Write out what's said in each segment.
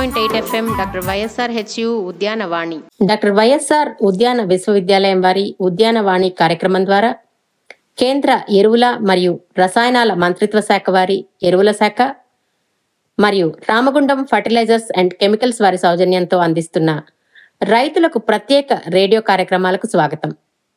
Point eight FM doctor YSR HU Udyanavani doctor YSR ఉద్యాన విశ్వవిద్యాలయం వారి ఉద్యానవాణి కార్యక్రమం ద్వారా కేంద్ర ఎరువుల మరియు రసాయనాల మంత్రిత్వ శాఖ వారి ఎరువుల శాఖ మరియు రామగుండం ఫర్టిలైజర్స్ అండ్ కెమికల్స్ వారి సౌజన్యంతో అందిస్తున్న రైతులకు ప్రత్యేక రేడియో కార్యక్రమాలకు స్వాగతం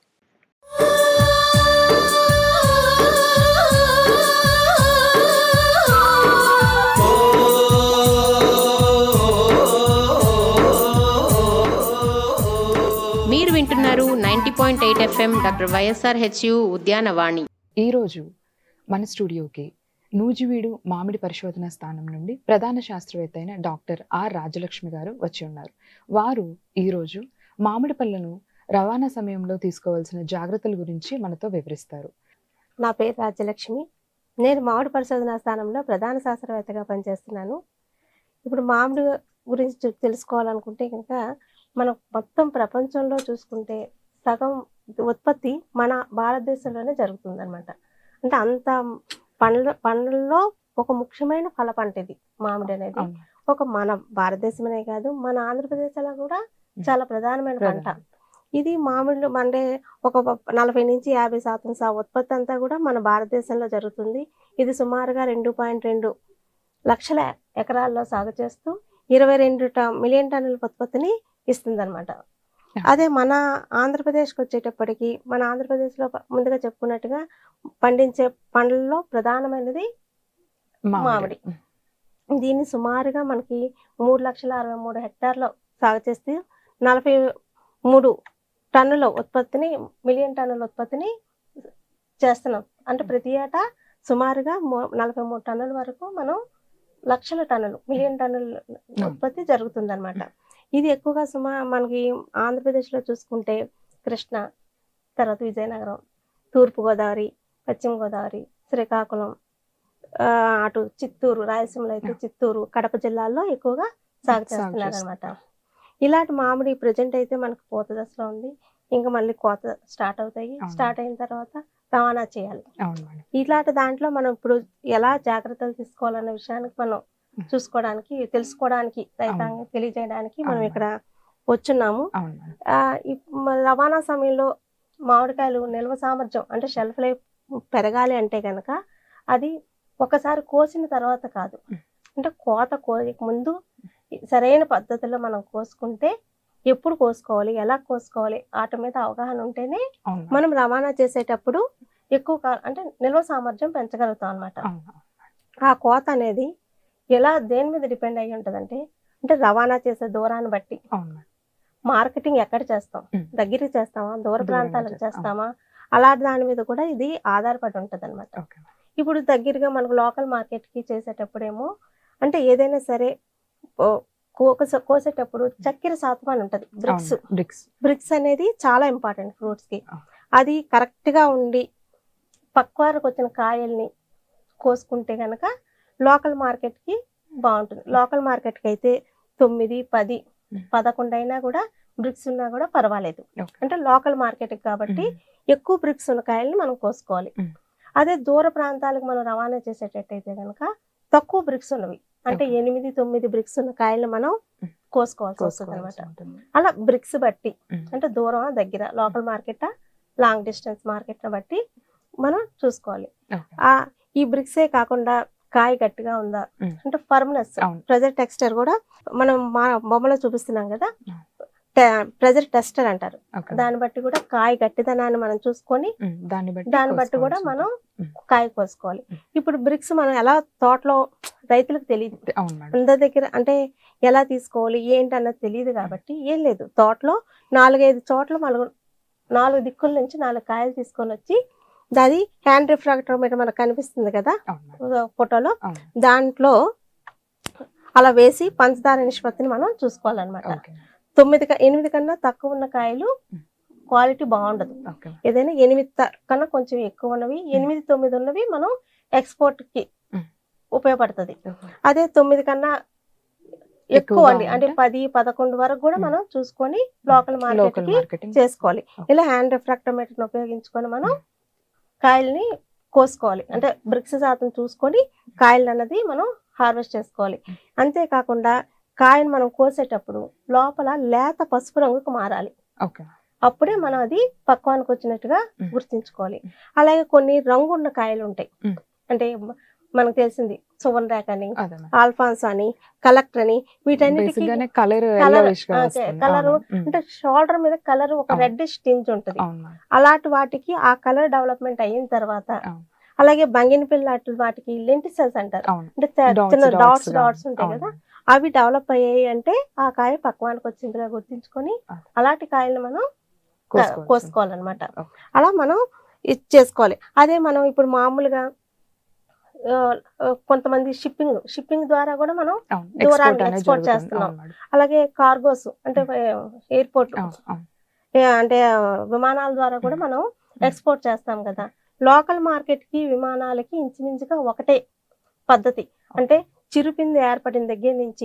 మీరు వింటున్నారు ninety point eight FM doctor YSR HU Udyanavani ఈరోజు మన స్టూడియోకి నూజివీడు మామిడి పరిశోధన స్థానం నుండి ప్రధాన శాస్త్రవేత్త అయిన డాక్టర్ ఆర్ రాజలక్ష్మి గారు వచ్చి ఉన్నారు వారు ఈరోజు మామిడి పళ్ళను రవాణా సమయంలో తీసుకోవాల్సిన జాగ్రత్తల గురించి మనతో వివరిస్తారు నా పేరు రాజ్యలక్ష్మి నేను మామిడి పరిశోధనా స్థానంలో ప్రధాన శాస్త్రవేత్తగా పనిచేస్తున్నాను ఇప్పుడు మామిడి గురించి తె- తెలుసుకోవాలనుకుంటే కనుక మనం మొత్తం ప్రపంచంలో చూసుకుంటే సగం ఉత్పత్తి మన భారతదేశంలోనే జరుగుతుంది అనమాట అంటే అంత పండ్ల పండ్లలో ఒక ముఖ్యమైన ఫల పంట ఇది మామిడి అనేది అవును. ఒక మన భారతదేశమనే కాదు మన ఆంధ్రప్రదేశ్లో కూడా చాలా ప్రధానమైన పంట ప్రధానం. ఇది మామిడిలో అంటే ఒక ప- నలభై నుంచి యాభై శాతం సా ఉత్పత్తి అంతా కూడా మన భారతదేశంలో జరుగుతుంది ఇది సుమారుగా రెండు పాయింట్ రెండు లక్షల ఎకరాల్లో సాగు చేస్తూ ఇరవై రెండు ట- మిలియన్ టన్నుల ఉత్పత్తిని ఇస్తుంది అనమాట అదే మన ఆంధ్రప్రదేశ్కి వచ్చేటప్పటికి మన ఆంధ్రప్రదేశ్లో ప- ముందుగా చెప్పుకున్నట్టుగా పండించే పండ్లలో ప్రధానమైనది మామిడి. దీన్ని సుమారుగా మనకి మూడు లక్షల అరవై మూడు హెక్టార్లో సాగు చేస్తూ నలభై మూడు టన్నుల ఉత్పత్తిని మిలియన్ టన్నుల ఉత్పత్తిని చేస్తున్నాం అంటే ప్రతి ఏటా సుమారుగా మూ- నలభై మూడు టన్నుల వరకు మనం లక్షల టన్నులు మిలియన్ టన్నుల ఉత్పత్తి జరుగుతుంది అనమాట ఇది ఎక్కువగా సుమా మనకి ఆంధ్రప్రదేశ్లో చూసుకుంటే కృష్ణ తర్వాత విజయనగరం తూర్పుగోదావరి పశ్చిమ గోదావరి శ్రీకాకుళం ఆ, అటు చిత్తూరు రాయలసీమలో అయితే చిత్తూరు కడప జిల్లాల్లో ఎక్కువగా సాగు సాగు చేస్తున్నారు చేస్తున్నారు. అనమాట ఇలాంటి మామిడి ప్రజెంట్ అయితే మనకు పూత దశలో ఉంది ఇంకా మళ్ళీ కోత స్టార్ట్ అవుతాయి అవును. స్టార్ట్ అయిన తర్వాత రవాణా చేయాలి అవును మేడం ఇలాంటి దాంట్లో మనం ఇప్పుడు ఎలా జాగ్రత్తలు తీసుకోవాలనే విషయానికి మనం చూసుకోవడానికి తెలుసుకోవడానికి రైతాంగం తెలియజేయడానికి మనం అవును. ఇక్కడ వచ్చున్నాము అవును మేడం ఆ, ఇప్- మన రవాణా సమయంలో మామిడికాయలు నిల్వ సామర్థ్యం అంటే షెల్ఫ్ లైఫ్ పెరగాలి అంటే కనుక అది ఒకసారి కోసిన తర్వాత కాదు అంటే కోత కోయక ముందు సరైన పద్ధతిలో మనం కోసుకుంటే ఎప్పుడు కోసుకోవాలి ఎలా కోసుకోవాలి వాటి మీద అవగాహన ఉంటేనే అవును మేడం. మనం రవాణా చేసేటప్పుడు ఎక్కువ కా- అంటే నిల్వ సామర్థ్యం పెంచగలుగుతాం అనమాట అవును ఆ కోత అనేది ఎలా దేని మీద డిపెండ్ అయ్యి ఉంటుందంటే అంటే రవాణా చేసే దూరాన్ని బట్టి అవును మేడం. మార్కెటింగ్ ఎక్కడ చేస్తాం ఉమ్. దగ్గరికి చేస్తామా దూర దూరంగా ప్రాంతాలకు చేస్తాం. చేస్తామా అలాంటి దాని మీద కూడా ఇది ఆధారపడి ఉంటుంది అనమాట ఓకే మేడం. ఇప్పుడు దగ్గరగా మనకు లోకల్ మార్కెట్కి చేసేటప్పుడేమో అంటే ఏదైనా సరే ఓ- కోస- కోసేటప్పుడు చక్కెర శాతం అని ఉంటుంది బ్రిక్స్ అవును. బ్రిక్స్ బ్రిక్స్ అనేది చాలా ఇంపార్టెంట్ ఫ్రూట్స్ కి ఆ. అది కరెక్ట్ గా ఉండి పక్వారకు వచ్చిన కాయల్ని కోసుకుంటే గనక లోకల్ మార్కెట్ కి బాగుంటుంది లోకల్ మార్కెట్ కి అయితే తొమ్మిది పది ఉమ్. పదకొండు అయినా కూడా బ్రిక్స్ ఉన్నా కూడా పర్వాలేదు ఓకే. అంటే లోకల్ మార్కెట్ కాబట్టి ఉమ్. ఎక్కువ బ్రిక్స్ ఉన్న కాయల్ని మనం కోసుకోవాలి ఉమ్. అదే దూర ప్రాంతాలకు మనం రవాణా చేసేటట్టయితే కనుక తక్కువ బ్రిక్స్ ఉన్నవి అంటే ఓకే. ఎనిమిది తొమ్మిది బ్రిక్స్ ఉన్న కాయల్ని మనం ఉమ్. కోసుకోవాల్సి వస్తుంది కోసుకోవాల్సి అనమాట ఉంటుంది. అలా బ్రిక్స్ బట్టి ఉమ్. అంటే దూరం దగ్గర local market long distance market బట్టి మనం చూసుకోవాలి ఓకే. ఆ ఈ బ్రిక్సే కాకుండా కాయ గట్టిగా ఉందా ఉమ్. అంటే ఫర్మ్నెస్ అవును. ప్రెజర్ టెక్స్చర్ కూడా మనం మా బొమ్మలో చూపిస్తున్నాం కదా ఉమ్. ప్రెజర్ టెస్టర్ అంటారు ఓకే. దాన్ని బట్టి కూడా కాయ గట్టిదనాన్ని మనం చూసుకొని ఉమ్. దాన్ని బట్టి దాన్ని బట్టి కూడా కోసుకోవాల్సి మనం ఉంటుంది. కాయ కోసుకోవాలి ఉమ్. ఇప్పుడు బ్రిక్స్ మనం ఎలా తోటలో రైతులకు తెలియదు ఉమ్. అవును మేడం అందరి దగ్గర అంటే ఎలా తీసుకోవాలి ఏంటి అన్నది తెలియదు కాబట్టి ఏం లేదు తోటలో నాలుగైదు చోట్ల మనం నాలుగు దిక్కుల నుంచి నాలుగు కాయలు తీసుకొని వచ్చి అది హ్యాండ్ రిఫ్రాక్టోమీటర్ మనకు కనిపిస్తుంది కదా అవును మేడం ఫోటోలో అవును దాంట్లో అలా వేసి పంచదార నిష్పత్తిని మనం చూసుకోవాలన్నమాట ఓకే తొమ్మిది క- ఎనిమిది కన్నా తక్కువ ఉన్న కాయలు ఉమ్. క్వాలిటీ బాగుండదు ఓకే ఏదైనా ఎనిమిది త- కన్నా కొంచెం ఎక్కువ ఉన్నవి ఎనిమిది తొమ్మిది ఉన్నవి మనం ఎక్స్పోర్ట్ కి ఉమ్. ఉపయోగపడుతుంది ఓకే. అదే తొమ్మిది కన్నా ఎక్కువ ఎక్కువగా అండి అంటే ఉంటే? పది పదకొండు వరకు కూడా ఉమ్. మనం చూసుకొని లోకల్ మార్కెట్ లోకల్ కి మార్కెటింగ్ చేసుకోవాలి ఓకే. ఇలా హ్యాండ్ రిఫ్రాక్టోమీటర్ ఉపయోగించుకొని మనం కాయల్ని కోసుకోవాలి అంటే బ్రిక్స్ శాతం చూసుకొని కాయలు అన్నది మనం హార్వెస్ట్ చేసుకోవాలి అంతేకాకుండా కాయను మనం కోసేటప్పుడు లోపల లేత పసుపు రంగుకు మారాలి ఓకే అప్పుడే మనం అది పక్వానికి వచ్చినట్టుగా మ్. గుర్తించుకోవాలి అలాగే కొన్ని రంగు ఉన్న కాయలు ఉంటాయి మ్. అంటే మ- మనకు తెలిసింది సువన్ ర్యాక్ అని అదే మేడం ఆల్ఫాన్స్ అని కలెక్టర్ అని వీటన్నిటికీ బేసిక్ గానే కలర్ Colour, ఎల్లోయిష్ గా okay, వస్తుంది colour అవును. ఉమ్. అంటే షోల్డర్ మీద కలర్ ఒక అవును. రెడ్ టింజ్ ఉంటుంది అవును మేడం. అలాంటి వాటికి ఆ కలర్ డెవలప్మెంట్ అయిన తర్వాత అవును. అలాగే బంగిన పిల్ల లాంటి వాటికి లెంటిసెల్స్ అంటారు అవును అంటే త- Dots, చిన్న dots డాట్స్ గా. డాట్స్ ఉంటాయి అవును. కదా అవి డెవలప్ అయ్యాయి అంటే ఆ కాయ పక్వానికి వచ్చిందిగా గుర్తించుకొని ఆ. అలాంటి కాయలను మనం క- కోసుకోవచ్చు. కోసుకోవాలన్నమాట ఓకే. అలా మనం ఇది చేసుకోవాలి అదే మనం ఇప్పుడు మామూలుగా ఆ, ఆ, కొంతమంది షిప్పింగ్ షిప్పింగ్ ద్వారా కూడా మనం అవును దూరాన్ని ఎక్స్పోర్ట్ అనేది export జరుగుతుంది చేస్తున్నాం. అవును మేడం. అలాగే కార్గోస్ అంటే ఎయిర్పోర్ట్ అవును, అవును. అంటే ఆ, విమానాల ద్వారా కూడా మనం ఎక్స్పోర్ట్ చేస్తాం కదా లోకల్ మార్కెట్ కి విమానాలకి ఇంచుమించుగా ఒకటే పద్ధతి అంటే చిరుపింది ఏర్పడిన దగ్గర నుంచి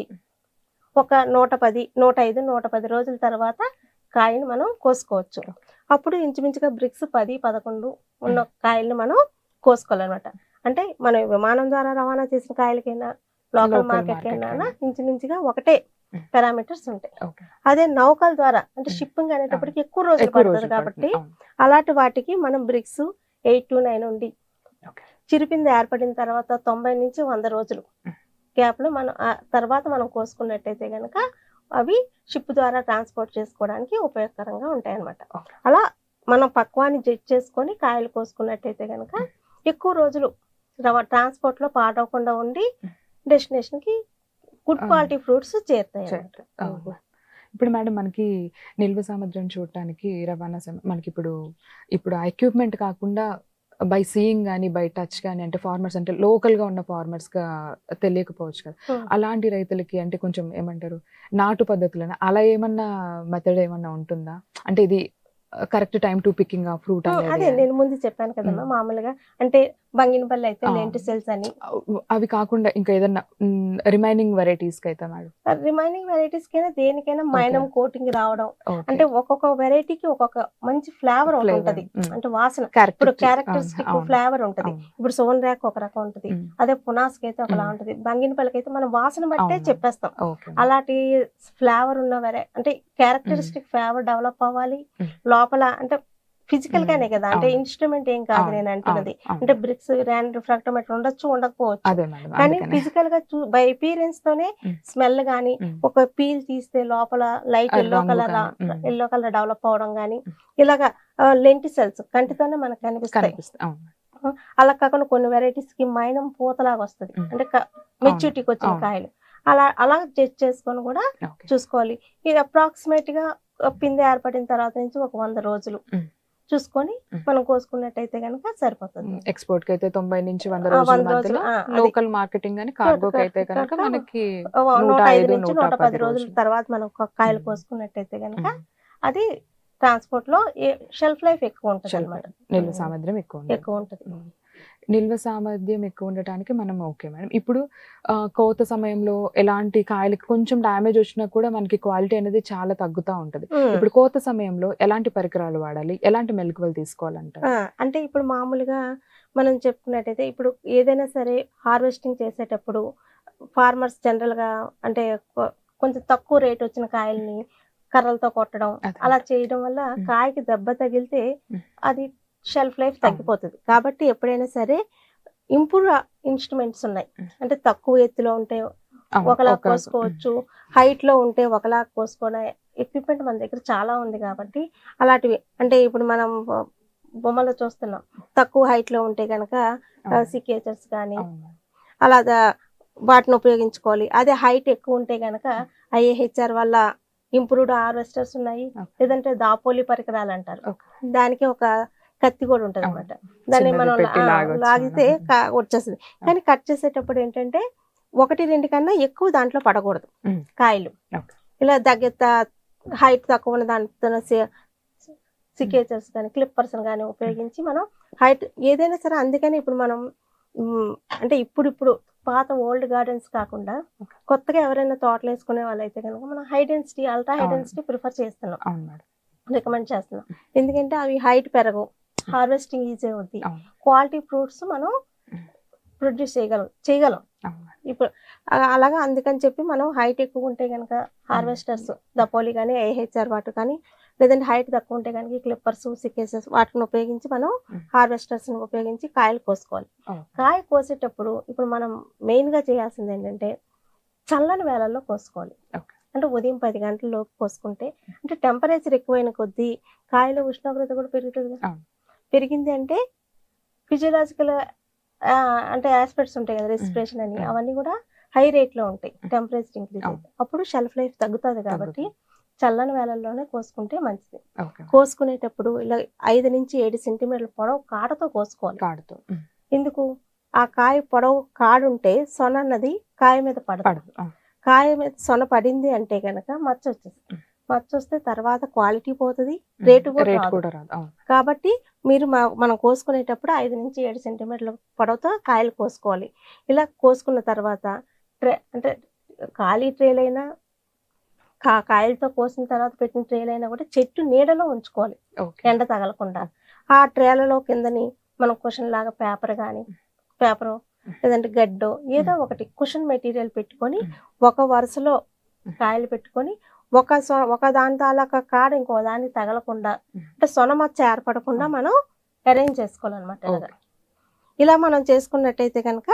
ఒక నూట పది నూట ఐదు నూట పది రోజుల తర్వాత కాయని మనం కోసుకోవచ్చు అప్పుడు ఇంచుమించుగా బ్రిక్స్ పది పదకొండు ఉన్న కాయల్ని మనం కోసుకోవాలన్నమాట అంటే మనం విమానం ద్వారా రవాణా చేసిన కాయలకైనా లోకల్ Local మార్కెట్ market కైనా కైనా. ఇంచుమించుగా ఒకటే Mm. పారామీటర్స్ ఉంటాయి ఓకే. అదే నౌకల ద్వారా అంటే Mm. షిప్పింగ్ అనేటప్పటికి ఎక్కువ రోజులు ఎక్కువ పడుతుంది రోజులు కాబట్టి పడుతుంది. అవును. అలాంటి వాటికి మనం బ్రిక్స్ ఎయిట్ టు నైన్ ఉండి Okay. చిరుపింది ఏర్పడిన తర్వాత తొంభై నుంచి వంద రోజులు Mm. గ్యాప్ లో మనం ఆ తర్వాత మనం కోసుకున్నట్టయితే గనక అవి షిప్ ద్వారా ట్రాన్స్పోర్ట్ చేసుకోవడానికి ఉపయోగకరంగా ఉంటాయి అన్నమాట Okay. అలా మనం పక్వాన్ని జడ్జ్ చేసుకొని కాయలు కోసుకున్నట్టయితే గనక ఎక్కువ రోజులు ట్రాన్స్పోర్ట్ లో పాడవకుండా ఉండి డెస్టినేషన్ కి గుడ్ Ah. క్వాలిటీ ఫ్రూట్స్ చేరుతాయి అన్నమాట. చేయండి. అవును. ఇప్పుడు మేడం మనకి నిల్వ సామర్థ్యం చూడటానికి రవాణా సమ- మనకి ఇప్పుడు ఇప్పుడు ఆ ఎక్విప్మెంట్ కాకుండా బై సీయింగ్ కానీ బై టచ్ కానీ అంటే ఫార్మర్స్ అంటే లోకల్ గా ఉన్న ఫార్మర్స్ గా తెలియకపోవచ్చు కదా Hmm. అలాంటి రైతులకి అంటే కొంచెం ఏమంటారు నాటు పద్ధతులను అలా ఏమన్నా మెథడ్ ఏమన్నా ఉంటుందా అంటే ఇది కరెక్ట్ టైం టు పికింగ్ ఆ ఫ్రూట్ ఉమ్, అదే అనేది నేను ముందు చెప్పాను కదమ్మా ఉమ్. మామూలుగా అంటే బంగినపల్లి అయితే ఆ. లెంటి సెల్స్ అని అవి కాకుండా ఇంకా ఏదన్నా రిమైనింగ్ వెరైటీస్ కి అయితే మేడం రిమైనింగ్ వెరైటీస్ కైనా దేనికైనా మైనం కోటింగ్ రావడం ఓకే. అంటే ఒక్కొక్క వెరైటీకి ఒక్కొక్క మంచి ఫ్లేవర్ ఒకటి Flavour, ఉంటది ఉమ్. అంటే వాసన Character ఇప్పుడు కి- క్యారెక్టరిస్టిక్ అవును, ఫ్లేవర్ ఉంటది అవును. ఇప్పుడు సోన్ ర్యాక్ ఒక రకం ఉంటది ఉమ్. అదే పునాస్ కి అయితే ఒకలా ఉమ్. ఉంటది బంగినపల్లికి అయితే మనం వాసన బట్టే అవును. చెప్పేస్తాం ఓకే అలాంటి ఫ్లేవర్ ఉన్న వెరై అంటే క్యారెక్టరిస్టిక్ ఫ్లేవర్ డెవలప్ అవ్వాలి ఉమ్. లోపల అంటే ఫిజికల్ గానే కదా అంటే అవును. ఇన్స్ట్రుమెంట్ ఏం కాదు అవును, నేను అంటున్నది అవును, అవును. అంటే బ్రిక్స్ ర్యాండ్ రిఫ్రాక్టోమీటర్ ఉండొచ్చు ఉండకపోవచ్చు అదే మేడం కానీ అందుకనే. ఫిజికల్ గా చూ బై అపీరెన్స్ తోనే ఉమ్. స్మెల్ గానీ ఉమ్. ఒక పీల్ తీస్తే లోపల లైట్ ఆ ఎల్లో రంగు కలర్ కానీ, ఉమ్. ఎల్లో కలర్ డెవలప్ అవడం గానీ ఉమ్. ఇలాగా లెంటి సెల్స్ కంటితోనే మనకు కనిపిస్తాయి కనిపిస్తుంది అవును అలా కాకుండా కొన్ని వెరైటీస్ కి మైనం పూతలాగా వస్తుంది ఉమ్. అంటే మెచ్యూరిటీకి వచ్చిన అవును. కాయలు అలా అలా జడ్జ్ చేసుకొని కూడా ఓకే చూసుకోవాలి ఇది అప్రాక్సిమేట్ గా పిందె ఏర్పడిన తర్వాత నుంచి ఒక వంద రోజులు ఉమ్. చూసుకొని ఉమ్. మనం కోసుకున్నట్టయితే కనుక సరిపోతుంది ఎక్స్పోర్ట్ కి అయితే తొంభై నుంచి వంద ఆ, రోజుల వంద రోజులు, మధ్యలో ఆ, అది. లోకల్ మార్కెటింగ్ అని కార్గో కి అయితే కనుక కనుక మనకి ఓ, నూట నూట ఐదు ఐదు, నుంచి నూట నూట పది పది రోజుల రోజులు. తర్వాత మనం ఒక కాయలు ఉమ్. కోసుకున్నట్టయితే కనుక ఉమ్, అది ట్రాన్స్పోర్ట్ లో షెల్ఫ్ లైఫ్ ఎక్కువ ఉంటుంది Shelf అనమాట నిల్వ ఉమ్. సామర్థ్యం ఎక్కువ ఉంటుంది. ఎక్కువ ఉంటుంది ఉమ్. నిల్వ సామర్థ్యం ఎక్కువ ఉండటానికి మనం ఓకే మేడం ఇప్పుడు ఆ, కోత సమయంలో ఎలాంటి కాయలకి కొంచెం డ్యామేజ్ వచ్చినా కూడా మనకి క్వాలిటీ అనేది చాలా తగ్గుతూ ఉంటది ఉమ్. ఇప్పుడు కోత సమయంలో ఎలాంటి పరికరాలు వాడాలి ఎలాంటి మెలకువలు తీసుకోవాలంటారు ఆ, అంటే ఇప్పుడు మామూలుగా మనం చెప్పుకున్నట్టయితే ఇప్పుడు ఏదైనా సరే హార్వెస్టింగ్ చేసేటప్పుడు ఫార్మర్స్ జనరల్ గా అంటే కొ- కొంచెం తక్కువ రేట్ వచ్చిన కాయల్ని కర్రలతో కొట్టడం అదే. అలా చేయడం వల్ల ఉమ్. కాయకి దెబ్బ తగిలితే ఉమ్. అది షెల్ఫ్ లైఫ్ తగ్గిపోతుంది కాబట్టి ఎప్పుడైనా సరే ఇంప్రూవ్ ఇన్స్ట్రుమెంట్స్ ఉన్నాయి ఉమ్. అంటే తక్కువ ఎత్తులో ఉంటే అవును, ఒకలా ఒక- కోసుకోవచ్చు హైట్ లో ఉంటే ఒకలా కోసుకునే ఎక్విప్మెంట్ మన దగ్గర చాలా ఉంది కాబట్టి అలాంటివి అంటే ఇప్పుడు మనం బొ- బొమ్మలో చూస్తున్నాం తక్కువ హైట్ లో ఉంటే కనుక అవును, సికేచర్స్ కానీ అవును. అలా ద- వాటిని ఉపయోగించుకోవాలి అదే హైట్ ఎక్కువ ఉంటే కనుక ఐఏహెచ్ఆర్ వల్ల ఇంప్రూవ్డ్ హార్వెస్టర్స్ ఉన్నాయి Okay. లేదంటే దాపోలి పరికరాలు అంటారు Okay. దానికి ఒక కత్తి కూడా ఉంటుంది అవును. అనమాట దాన్ని చిన్నది మనం పెట్టి ఆ, లాగొచ్చు. లాగితే కా- వచ్చేస్తుంది కానీ కట్ చేసేటప్పుడు ఏంటంటే ఒకటి రెండు కన్నా ఎక్కువ దాంట్లో పడకూడదు ఉమ్. కాయలు Okay. ఇలా దగ్గర హైట్ తక్కువ ఉన్న దాంతో సికేచర్స్ కానీ క్లిప్పర్స్ కానీ ఉపయోగించి మనం హైట్ ఏదైనా సరే అందుకని ఇప్పుడు మనం మ్, అంటే ఇప్పుడు ఇప్పుడు పాత ఓల్డ్ గార్డెన్స్ కాకుండా కొత్తగా ఎవరైనా తోటలు వేసుకునే వాళ్ళు అయితే కనుక మనం హై డెన్సిటీ అల్ట్రా హై అవును. డెన్సిటీ ప్రిఫర్ చేస్తున్నాం అవును మేడం రికమెండ్ చేస్తున్నాం ఎందుకంటే అవి హైట్ పెరగవు హార్వెస్టింగ్ ఈజీ అవుద్ది అవును క్వాలిటీ ఫ్రూట్స్ మనం ప్రొడ్యూస్ చేయగలం చేయగలం అవును. ఇప్పుడు అ- అలాగా అందుకని చెప్పి మనం హైట్ ఎక్కువ ఉంటే కనుక హార్వెస్టర్స్ దపోలి కానీ ఏహెచ్ఆర్ వాటి కానీ లేదంటే హైట్ తక్కువ ఉంటే కనుక క్లిప్పర్స్ సికేసెస్ వాటిని ఉపయోగించి మనం Mm. హార్వెస్టర్స్ ఉపయోగించి కాయలు కోసుకోవాలి Oh. కాయ కోసేటప్పుడు ఇప్పుడు మనం మెయిన్ గా చేయాల్సింది ఏంటంటే చల్లని వేళల్లో కోసుకోవాలి Okay. అంటే ఉదయం పది గంటలలోపు కోసుకుంటే అంటే టెంపరేచర్ ఎక్కువైన కొద్దీ కాయల ఉష్ణోగ్రత కూడా పెరుగుతుంది కదా. అవును. పెరిగింది అంటే ఫిజియలాజికల్ అంటే ఆస్పెక్ట్స్ ఉంటాయి కదా రెస్పిరేషన్ అని Mm. అవన్నీ కూడా హై రేట్ లో ఉంటాయి టెంపరేచర్ ఇంక్రీజ్ అవును. అప్పుడు షెల్ఫ్ లైఫ్ తగ్గుతుంది కాబట్టి చల్లని వేళల్లోనే కోసుకుంటే మంచిది ఓకే కోసుకునేటప్పుడు ఇలా ఐదు నుంచి ఏడు సెంటీమీటర్ల పొడవు కాడతో కోసుకోవాలి కాడుతో ఉమ్, ఎందుకు ఆ కాయ పొడవు కాడుంటే సొన అన్నది కాయ మీద పడదు పడదు ఆ, కాయ మీద సొన పడింది అంటే గనక మచ్చ వచ్చేస్తుంది Mm. మచ్చ వస్తే తర్వాత క్వాలిటీ పోతుంది ఉమ్, రేటు కూడా రేటు రాదు. కూడా రాదు అవును కాబట్టి మీరు మా- మనం కోసుకునేటప్పుడు ఐదు నుంచి ఏడు సెంటీమీటర్ల పొడవుతో కాయలు కోసుకోవాలి ఇలా కోసుకున్న తర్వాత ట్రే అంటే ఖాళీ ట్రేలైనా కా కాయలతో కోసిన తర్వాత పెట్టిన ట్రేలైనా కూడా చెట్టు నీడలో ఉంచుకోవాలి ఓకే ఎండ తగలకుండా ఆ ట్రేలలో కిందని మనం కుషన్ లాగా పేపర్ కానీ పేపర్ లేదంటే గడ్డో ఏదో ఒకటి కుషన్ మెటీరియల్ పెట్టుకొని Mm. ఒక వరుసలో కాయలు పెట్టుకొని ఒక సొ- ఒక దాని తాలూకా కాడ ఇంకో దానికి తగలకుండా Mm. అంటే సొన మచ్చ ఏర్పడకుండా Mm. మనం అరేంజ్ చేసుకోవాలన్నమాట ఇలాగా. ఓకే ఇలా మనం చేసుకున్నట్టయితే కనుక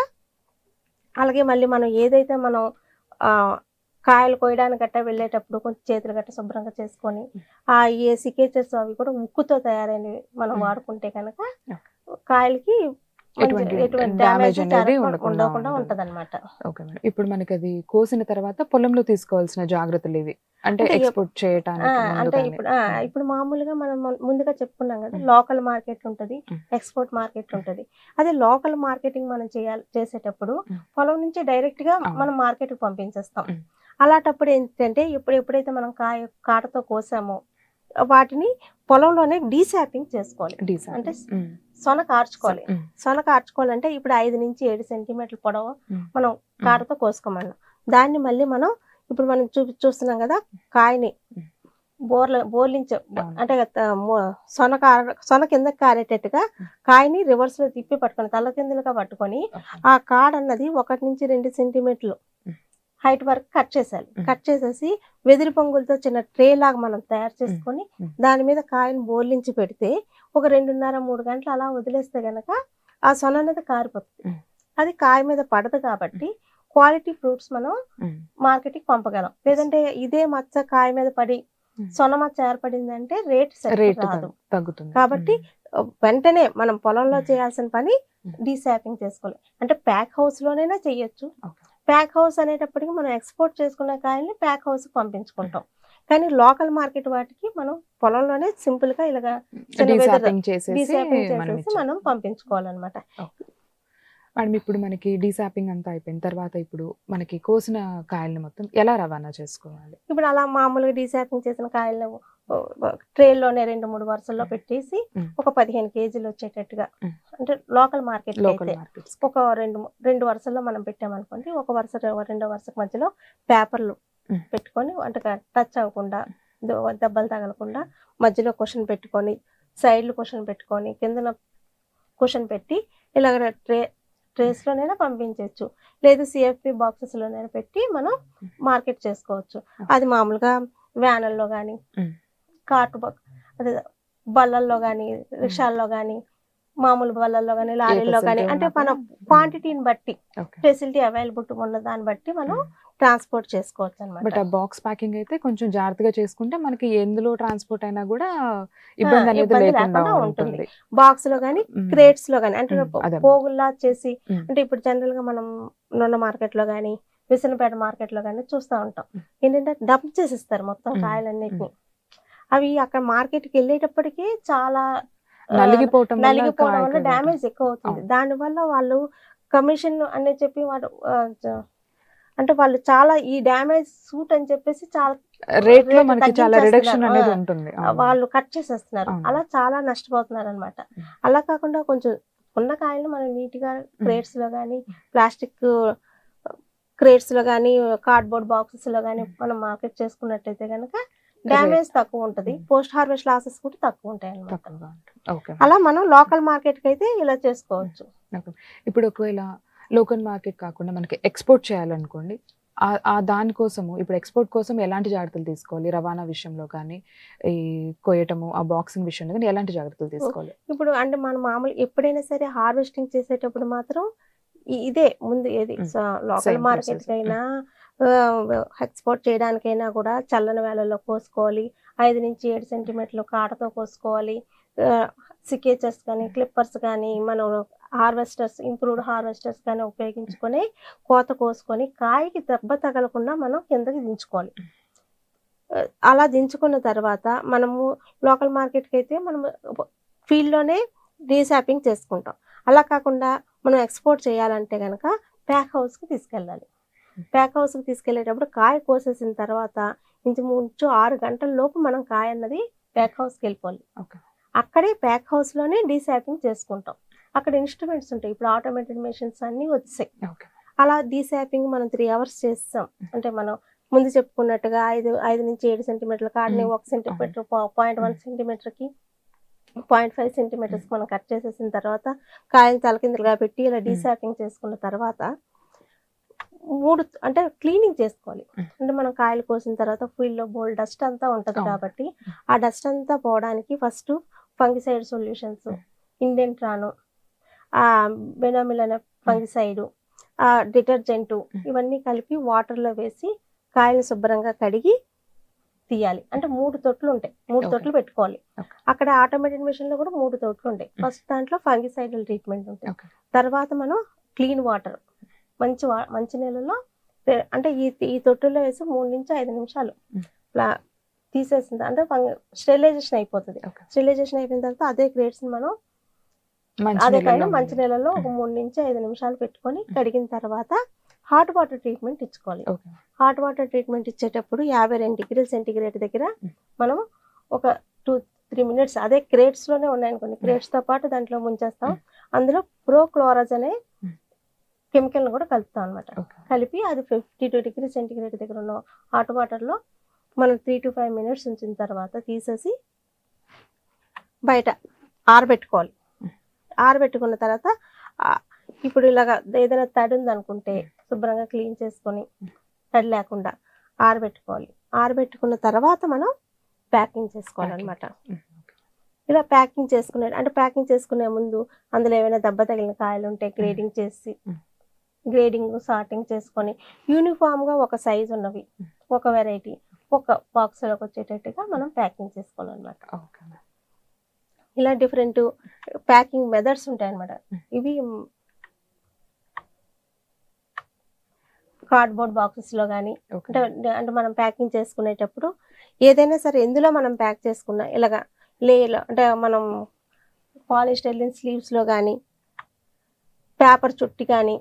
అలాగే మళ్ళీ మనం ఏదైతే మనం ఆ కాయలు కోయడానికి గట్ట వెళ్ళేటప్పుడు కొంచెం చేతులు గట్ట శుభ్రంగా చేసుకొని ఆ ఏ సికేచర్స్ అవి కూడా ఉక్కుతో తయారైనవి మనం Mm. వాడుకుంటే కనుక Okay. కాయలకి మంచి- ఎటువంటి ఎటువంటి damage డ్యామేజ్ అనేది ఉండకుండా ఉండకుండా ఉంటుంది. ఉంటది అనమాట ఓకే మేడం ఇప్పుడు మనకి అది కోసిన తర్వాత పొలంలో తీసుకోవాల్సిన జాగ్రత్తలు ఇవి అంటే అంటే ఎప్- ఎక్స్పోర్ట్ చేయటానికి అంటే ముందుగానే. ఇప్పుడు ఆ, ఉమ్, ఇప్పుడు మామూలుగా మనం ము- ముందుగా చెప్పుకున్నాం కదా Mm. లోకల్ మార్కెట్ ఉంటది Mm. ఎక్స్పోర్ట్ మార్కెట్ ఉంటది అదే లోకల్ మార్కెటింగ్ మనం చేయాలి చేసేటప్పుడు Mm. పొలం నుంచి డైరెక్ట్ గా అవును. మనం మార్కెట్ కి పంపించేస్తాం Mm. అలాంటప్పుడు ఏంటంటే ఇప్పుడు ఎప్పుడైతే మనం కాయ కాటతో కోసామో వాటిని పొలంలోనే డీసాపింగ్ చేసుకోవాలి డీసెంట్. అంటే ఉమ్, సొన కార్చుకోవాలి ఉమ్, సొన కార్చుకోవాలంటే ఇప్పుడు ఐదు నుంచి ఏడు సెంటీమీటర్ల పొడవు ఉమ్, మనం కాడతో కోసుకోమన్నాం దాన్ని మళ్ళీ మనం ఇప్పుడు మనం చూ చూస్తున్నాం కదా కాయని Mm. బోర్ల బోర్లించ అవును. అంటే త- మొ- సొన కార సొన కిందకి కారేటట్టుగా కాయని రివర్స్ లో తిప్పి పట్టుకొని తల కిందలుగా పట్టుకొని ఓకే. ఆ కాడ అన్నది ఒకటి నుంచి రెండు సెంటీమీటర్లు Mm. హైట్ వరకు కట్ చేసేయాలి Mm. కట్ చేసేసి వెదిరి పొంగులతో చిన్న ట్రే లాగా మనం తయారు చేసుకొని Mm. దాని మీద కాయని బోర్లించి పెడితే ఒక రెండున్నర మూడు గంటలు అలా వదిలేస్తే గనక ఆ సొన అనేది కారిపోతుంది Mm. అది కాయ మీద పడదు కాబట్టి క్వాలిటీ ఫ్రూట్స్ మనం ఉమ్, మార్కెట్ కి పంపగలం లేదంటే ఇదే మచ్చ కాయ మీద పడి Mm. సొన మచ్చ ఏర్పడిందంటే రేట్ రేట్ రాదు తగ్గు- తగ్గుతుంది కాబట్టి ఉమ్, వెంటనే మనం పొలంలో Mm. చేయాల్సిన పని Mm. డీసాపింగ్ చేసుకోవాలి అంటే ప్యాక్ హౌస్ లోనైనా చెయ్యొచ్చు Okay. ప్యాక్ హౌస్ అనేటప్పటికి మనం ఎక్స్పోర్ట్ చేసుకున్న కాయల్ని ప్యాక్ హౌస్ పంపించుకుంటాం కానీ లోకల్ మార్కెట్ వాటికి మనం పొలంలోనే సింపుల్ గా ఇలాగా చిన్న డీసాపింగ్ చేసేసి డీసాపింగ్ మనం చేసేసి మనం పంపించుకోవాలన్నమాట మేడం ఇప్పుడు మనకి డీసాపింగ్ అంతా అయిపోయిన తర్వాత ఇప్పుడు మనకి కోసిన కాయల్ని మొత్తం ఎలా రవాణా చేసుకోవాలి ఇప్పుడు అలా మామూలుగా డీసాపింగ్ చేసిన కాయలను ట్రేలోనే రెండు మూడు వరుసల్లో పెట్టేసి Mm. ఒక పదిహేను కేజీలు వచ్చేటట్టుగా Mm. అంటే లోకల్ మార్కెట్ లోకల్ అయితే మార్కెట్స్ ఒక రెండు రెండు వరుసల్లో మనం పెట్టామనుకోండి ఒక వరుస రెండో వరుసకు మధ్యలో పేపర్లు Mm. పెట్టుకొని అంటే టచ్ అవ్వకుండా ద- దెబ్బలు తగలకుండా మధ్యలో క్వశ్చన్ పెట్టుకొని సైడ్లు క్వశ్చన్ పెట్టుకొని కిందన క్వశ్చన్ పెట్టి ఇలాగ ట్రే ట్రేస్లోనైనా పంపించవచ్చు లేదు సిఎఫ్పి బాక్సెస్లోనైనా పెట్టి మనం మార్కెట్ చేసుకోవచ్చు అది మామూలుగా వ్యానల్లో కానీ Mm. కార్ట్ బ- అదే బళ్ళల్లో కానీ రిక్షాల్లో కానీ మామూలు బళ్ళల్లో కానీ లారీల్లో కానీ అంటే మన క్వాంటిటీని బట్టి ఓకే ఫెసిలిటీ అవైలబుల్ ఉన్న దాన్ని బట్టి మనం ట్రాన్స్పోర్ట్ చేసుకోవచ్చు బట్ అనమాట ఆ బాక్స్ ప్యాకింగ్ అయితే కొంచెం జాగ్రత్తగా చేసుకుంటే మనకి ఎందులో ట్రాన్స్పోర్ట్ అయినా కూడా ఇబ్బంది అనేది ఇబ్బంది లేకుండా లేకుండా ఉంటుంది ఉంటుంది. బాక్స్ లో కానీ ఉమ్, క్రేట్స్ లో కానీ అంటే ఉమ్, అదే. పోగుల్లా చేసి ఉమ్. అంటే ఇప్పుడు జనరల్ గా మనం నున్న మార్కెట్ లో కానీ విసనపేట మార్కెట్ లో కానీ చూస్తూ ఉంటాం ఉమ్. ఏంటంటే డంప్ చేసిస్తారు మొత్తం ఉమ్, కాయలన్నిటిని అవి అక్కడ మార్కెట్ కి వెళ్ళేటప్పటికి చాలా ఆ, నలిగిపోవటం వల్ల నలిగిపోవడం కాయ వల్ల కూడా డ్యామేజ్ ఎక్కువ అవుతుంది అవును. దాని వల్ల వాళ్ళు కమిషన్ అని చెప్పి వాడు ఆ, జ- అంటే వాళ్ళు చాలా ఈ డ్యామేజ్ సూట్ అని చెప్పేసి చాలా రేట్ లో రేటు మనకి చాలా తగ్గించేస్తున్నారు. రిడక్షన్ అనేది ఆ. ఉంటుంది ఆ, అవును. వాళ్ళు కట్ చేసేస్తున్నారు అవును. అలా చాలా నష్టపోతున్నారు అనమాట ఉమ్. అలా కాకుండా కొంచెం ఉన్న కాయలు మనం నీట్ గా క్రేట్స్ లో కానీ ప్లాస్టిక్ క్రేట్స్ లో కానీ కార్డ్బోర్డ్ బాక్సెస్ లో కానీ మనం మార్కెట్ చేసుకున్నట్టయితే కనుక డ్యామేజ్ తక్కువ ఉంటది ఉమ్. పోస్ట్ హార్వెస్ట్ లాసెస్ కూడా తక్కువ ఉంటాయి అన్నమాట తక్కువగా ఉంటుంది. ఓకే అలా మనం లోకల్ మార్కెట్ కి అయితే ఇలా చేసుకోవచ్చు ఇప్పుడు ఒకవేళ లోకల్ మార్కెట్ కాకుండా మనకి ఎక్స్పోర్ట్ చేయాలనుకోండి ఆ- ఆ దానికోసము ఇప్పుడు ఎక్స్పోర్ట్ కోసం ఎలాంటి జాగ్రత్తలు తీసుకోవాలి రవాణా విషయంలో కానీ ఈ కొయ్యటము ఆ బాక్సింగ్ విషయంలో కానీ ఎలాంటి జాగ్రత్తలు తీసుకోవాలి ఇప్పుడు అంటే మనం మామూలు ఎప్పుడైనా సరే హార్వెస్టింగ్ చేసేటప్పుడు మాత్రం ఇ- ఇదే ముందు ఏది Mm. Local Same market process. కైనా ఎక్స్పోర్ట్ చేయడానికైనా కూడా చల్లని వేళల్లో కోసుకోవాలి ఐదు నుంచి ఏడు సెంటీమీటర్లు కాటతో కోసుకోవాలి సికేచర్స్ కానీ క్లిప్పర్స్ కానీ మనం హార్వెస్టర్స్ ఇంప్రూవ్డ్ హార్వెస్టర్స్ కానీ ఉపయోగించుకొని కోత కోసుకొని కాయకి దెబ్బ తగలకుండా మనం కిందకి దించుకోవాలి ఆ, అలా దించుకున్న తర్వాత మనము లోకల్ మార్కెట్కి అయితే మనం ఫీల్డ్లోనే రీశాపింగ్ చేసుకుంటాం అలా కాకుండా మనం ఎక్స్పోర్ట్ చేయాలంటే కనుక ప్యాక్ హౌస్కి తీసుకెళ్ళాలి ప్యాక్ హౌస్కి తీసుకెళ్ళేటప్పుడు కాయ కోసేసిన తర్వాత ఇంచుమించు ఆరు గంటల లోపు మనం కాయ అన్నది ప్యాక్ హౌస్కి వెళ్ళిపోవాలి Okay. అక్కడే ప్యాక్ హౌస్లోనే డీశాపింగ్ చేసుకుంటాం అక్కడ ఇన్స్ట్రుమెంట్స్ ఉంటాయి ఇప్పుడు ఆటోమేటెడ్ మెషిన్స్ అన్నీ వచ్చాయి ఓకే అలా డీశాపింగ్ మనం త్రీ అవర్స్ చేస్తాం అంటే మనం ముందు చెప్పుకున్నట్టుగా ఐదు ఐదు నుంచి ఏడు సెంటీమీటర్ల కాడని Mm. ఒక సెంటీమీటర్ పాయింట్ వన్ సెంటీమీటర్కి పాయింట్ ఫైవ్ సెంటీమీటర్స్ మనం కట్ చేసేసిన తర్వాత కాయని తలకిందులుగా పెట్టి ఇలా డీశాపింగ్ చేసుకున్న తర్వాత మూడు అంటే క్లీనింగ్ చేసుకోవాలి Mm. అంటే మనం కాయలు కోసిన తర్వాత ఫీల్డ్లో బోల్డ్ డస్ట్ అంతా ఉంటుంది అవును. కాబట్టి ఆ డస్ట్ అంతా పోవడానికి ఫస్ట్ ఫంగిసైడ్ సొల్యూషన్స్ Mm. ఇండెంట్రాను ఆ బెనామిల్ అనే ఫంగిసైడ్ ఆ డిటర్జెంట్ Mm. ఇవన్నీ కలిపి వాటర్లో వేసి కాయలు శుభ్రంగా కడిగి తీయాలి అంటే మూడు తొట్లు ఉంటాయి మూడు Okay. తొట్లు పెట్టుకోవాలి Okay. అక్కడ ఆటోమేటెడ్ మెషిన్ లో కూడా మూడు తొట్లు ఉంటాయి Mm. ఫస్ట్ దాంట్లో ఫంగిసైడల్ ట్రీట్మెంట్ ఉంటాయి Okay. తర్వాత మనం క్లీన్ వాటర్ మంచి వా మంచి నీళ్ళలో పె- అంటే ఈ ఈ తొట్టులో వేసి మూడు నుంచి ఐదు నిమిషాలు Mm. ఇట్లా తీసేసింది అంటే స్టెరిలైజేషన్ అయిపోతుంది Okay. స్టెరిలైజేషన్ అయిపోయిన తర్వాత అదే గ్రేడ్స్ మనం మంచి అదే పైన నీళ్ళలో మంచి నీళ్ళలో ఒక మూడు నుంచి ఐదు నిమిషాలు పెట్టుకొని కడిగిన తర్వాత హాట్ వాటర్ ట్రీట్మెంట్ ఇచ్చుకోవాలి ఓకే హాట్ వాటర్ ట్రీట్మెంట్ ఇచ్చేటప్పుడు యాభై రెండు డిగ్రీల సెంటిగ్రేడ్ దగ్గర Mm. మనం ఒక టూ త్రీ మినిట్స్ అదే క్రేట్స్ లోనే ఉన్నాయనుకోండి క్రేట్స్ తో పాటు దాంట్లో ముంచేస్తాం అందులో ప్రోక్లోరజ్ అనే Mm. కెమికల్ కూడా కలుపుతాం అనమాట ఓకే కలిపి అది ఫిఫ్టీ టూ డిగ్రీ సెంటిగ్రేడ్ దగ్గర ఉన్న హాట్ వాటర్ లో మనం త్రీ టు ఫైవ్ మినిట్స్ ఉంచిన తర్వాత తీసేసి బయట ఆరబెట్టుకోవాలి Mm. ఆరబెట్టుకున్న తర్వాత ఆ, ఇప్పుడు ఇలాగ ఏదైనా తడి ఉంది అనుకుంటే శుభ్రంగా క్లీన్ చేసుకొని తడి లేకుండా ఆరబెట్టుకోవాలి ఆరబెట్టుకున్న తర్వాత మనం ప్యాకింగ్ చేసుకోవాలన్నమాట ఇలా ప్యాకింగ్ చేసుకునే అంటే ప్యాకింగ్ చేసుకునే ముందు అందులో ఏమైనా దెబ్బ తగిలిన కాయలు ఉంటే గ్రేడింగ్ చేసి Mm. గ్రేడింగ్ సార్టింగ్ చేసుకొని యూనిఫామ్ గా ఒక సైజ్ ఉన్నవి ఒక వెరైటీ ఒక బాక్స్ లోకి వచ్చేటట్టుగా మనం ప్యాకింగ్ చేసుకోవాలన్నమాట ఓకే ఇలా డిఫరెంట్ ప్యాకింగ్ మెథడ్స్ ఉంటాయి అన్నమాట Mm. ఇవి కార్డ్బోర్డ్ బాక్సెస్ లో కానీ ఓకే అంటే అంటే మనం ప్యాకింగ్ చేసుకునేటప్పుడు ఏదైనా సరే ఎందులో మనం ప్యాక్ చేసుకున్నా ఇలాగా లేలో అంటే మనం పాలిస్టైలిన్ స్లీవ్స్ లో కానీ పేపర్ చుట్టి కానీ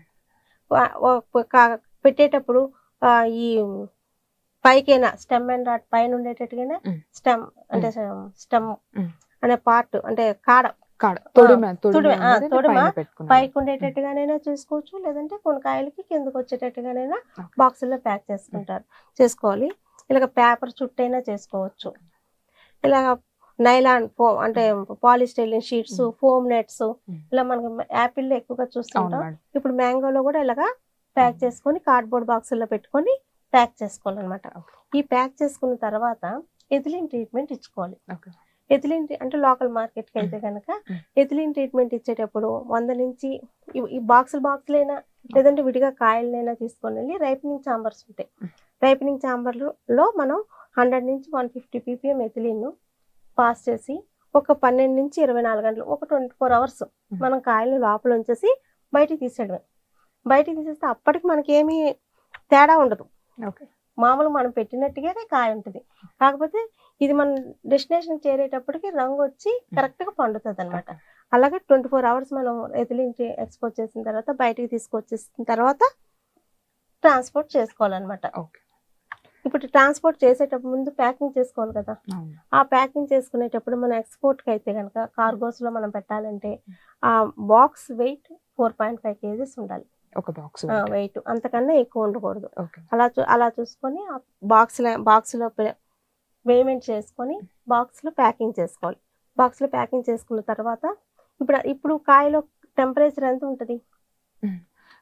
Mm. పెట్టేటప్పుడు ఆ, ఈ పైకైనా స్టెమ్ అండ్ రాట్ పైన ఉండేటట్టుగానే Mm. స్టెమ్ అంటే స్టెమ్ Mm. అనే పార్ట్ అంటే కాడ కాడ తొడిమ తొడిమ తొడిమ, ఆ, అనేది తొడిమ పైన పెట్టుకున్నాను. పైకి ఉండేటట్టుగానైనా చూసుకోవచ్చు లేదంటే కొన్ని కాయలకి కిందకి వచ్చేటట్టుగానైనా Okay. బాక్సుల్లో ప్యాక్ చేసుకుంటారు చేసుకోవాలి ఇలాగ పేపర్ చుట్టైనా చేసుకోవచ్చు ఇలాగ నైలాన్ ఫో అంటే polystyrene sheets Mm. Foam nets Mm. ఇలా మనకి యాపిల్ ఎక్కువగా అవును చూస్తుంటాం మేడం ఇప్పుడు మ్యాంగోలో కూడా ఇలాగా ప్యాక్ Mm. చేసుకొని కార్డ్బోర్డ్ బాక్సుల్లో పెట్టుకొని ప్యాక్ చేసుకోవాలన్నమాట Okay. ఈ ప్యాక్ చేసుకున్న తర్వాత ఎథిలిన్ ట్రీట్మెంట్ ఇచ్చుకోవాలి ఓకే ఎథిలిన్ ట్రీ- అంటే లోకల్ మార్కెట్కి అయితే కనుక Mm. ఎథిలిన్ ట్రీట్మెంట్ ఇచ్చేటప్పుడు వంద నుంచి ఈ- ఈ బాక్సులు బాక్సులైనా లేదంటే విడిగా కాయలనైనా తీసుకొని వెళ్ళి రైపనింగ్ ఛాంబర్స్ ఉంటాయి Mm. రైపనింగ్ ఛాంబర్లో మనం హండ్రెడ్ నుంచి one fifty PPM ethylene pass చేసి ఒక పన్నెండు నుంచి ఇరవై నాలుగు గంటలు ఒక ట్వంటీ ఫోర్ అవర్స్ మనం కాయలను లోపల ఉంచేసి బయటికి తీసేయడమే బయటికి తీసేస్తే అప్పటికి మనకి ఏమీ తేడా ఉండదు ఓకే మామూలు మనం పెట్టినట్టుగానే కాయ ఉంటుంది కాకపోతే ఇది మన డెస్టినేషన్ చేరేటప్పటికి రంగు వచ్చి కరెక్ట్ గా పండుతుంది అనమాట అలాగే ట్వంటీ ఫోర్ అవర్స్ మనం ఎథిలిన్ ఎక్స్పోజ్ చేసిన తర్వాత బయటికి తీసుకొచ్చేసిన తర్వాత ట్రాన్స్పోర్ట్ చేసుకోవాలన్నమాట ఓకే ఇప్పుడు ట్రాన్స్పోర్ట్ చేసేటప్పుడు ముందు ప్యాకింగ్ చేసుకోవాలి కదా అవును ఆ ప్యాకింగ్ చేసుకునేటప్పుడు మన ఎక్స్పోర్ట్కి అయితే కనుక కార్గోస్లో మనం పెట్టాలంటే ఆ box weight four point five kgs ఉండాలి ఒక బాక్స్ వెయిట్ అంతకన్నా ఎక్కువ ఉండకూడదు ఓకే అలా చూ అలా చూసుకొని ఆ బాక్స్లో బాక్స్లో పేమెంట్ చేసుకొని బాక్స్లో ప్యాకింగ్ చేసుకోవాలి బాక్స్లో ప్యాకింగ్ చేసుకున్న తర్వాత ఇప్పుడు ఇప్పుడు కాయలో టెంపరేచర్ ఎంత ఉంటుంది